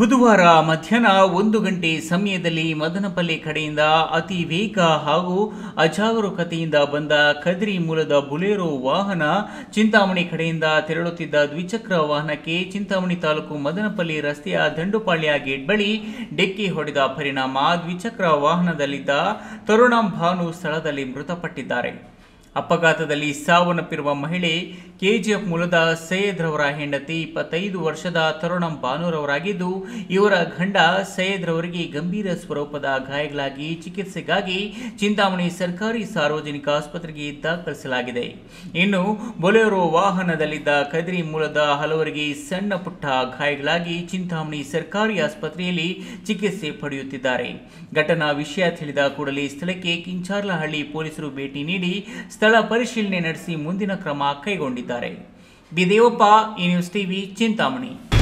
ಬುಧವಾರ ಮಧ್ಯಾಹ್ನ ಒಂದು ಗಂಟೆ ಸಮಯದಲ್ಲಿ ಮದನಪಲ್ಲಿ ಕಡೆಯಿಂದ ಅತಿ ವೇಗ ಹಾಗೂ ಅಜಾಗರೂಕತೆಯಿಂದ ಬಂದ ಕದ್ರಿ ಮೂಲದ ಬುಲೆರೋ ವಾಹನ ಚಿಂತಾಮಣಿ ಕಡೆಯಿಂದ ತೆರಳುತ್ತಿದ್ದ ದ್ವಿಚಕ್ರ ವಾಹನಕ್ಕೆ ಚಿಂತಾಮಣಿ ತಾಲೂಕು ಮದನಪಲ್ಲಿ ರಸ್ತೆಯ ದಂಡುಪಾಳ್ಯ ಗೇಟ್ ಬಳಿ ಡಿಕ್ಕಿ ಹೊಡೆದ ಪರಿಣಾಮ ದ್ವಿಚಕ್ರ ವಾಹನದಲ್ಲಿದ್ದ ತರುಣಂ ಭಾನು ಸ್ಥಳದಲ್ಲಿ ಮೃತಪಟ್ಟಿದ್ದಾರೆ ಅಪಘಾತದಲ್ಲಿ ಸಾವನ್ನಪ್ಪಿರುವ ಮಹಿಳೆ ಕೆಜಿಎಫ್ ಮೂಲದ ಸೈಯದ್ ರವರ ಹೆಂಡತಿ ಇಪ್ಪತ್ತೈದು ವರ್ಷದ ತರುಣಂ ಭಾನುರವರಾಗಿದ್ದು ಇವರ ಗಂಡ ಸೈಯದ್ ರವರಿಗೆ ಗಂಭೀರ ಸ್ವರೂಪದ ಗಾಯಗಳಾಗಿ ಚಿಕಿತ್ಸೆಗಾಗಿ ಚಿಂತಾಮಣಿ ಸರ್ಕಾರಿ ಸಾರ್ವಜನಿಕ ಆಸ್ಪತ್ರೆಗೆ ದಾಖಲಿಸಲಾಗಿದೆ ಇನ್ನು ಬೊಲೆರೋ ವಾಹನದಲ್ಲಿದ್ದ ಕದ್ರಿ ಮೂಲದ ಹಲವರಿಗೆ ಸಣ್ಣ ಪುಟ್ಟ ಗಾಯಗಳಾಗಿ ಚಿಂತಾಮಣಿ ಸರ್ಕಾರಿ ಆಸ್ಪತ್ರೆಯಲ್ಲಿ ಚಿಕಿತ್ಸೆ ಪಡೆಯುತ್ತಿದ್ದಾರೆ ಘಟನಾ ವಿಷಯ ತಿಳಿದ ಕೂಡಲೇ ಸ್ಥಳಕ್ಕೆ ಕಿಂಚಾರ್ಲಹಳ್ಳಿ ಪೊಲೀಸರು ಭೇಟಿ ನೀಡಿ ಸ್ಥಳ ಪರಿಶೀಲನೆ ನಡೆಸಿ ಮುಂದಿನ ಕ್ರಮ ಕೈಗೊಂಡಿದ್ದಾರೆ ಬಿ ದೇವಪ್ಪ ಈ ನ್ಯೂಸ್ ಟಿವಿ ಚಿಂತಾಮಣಿ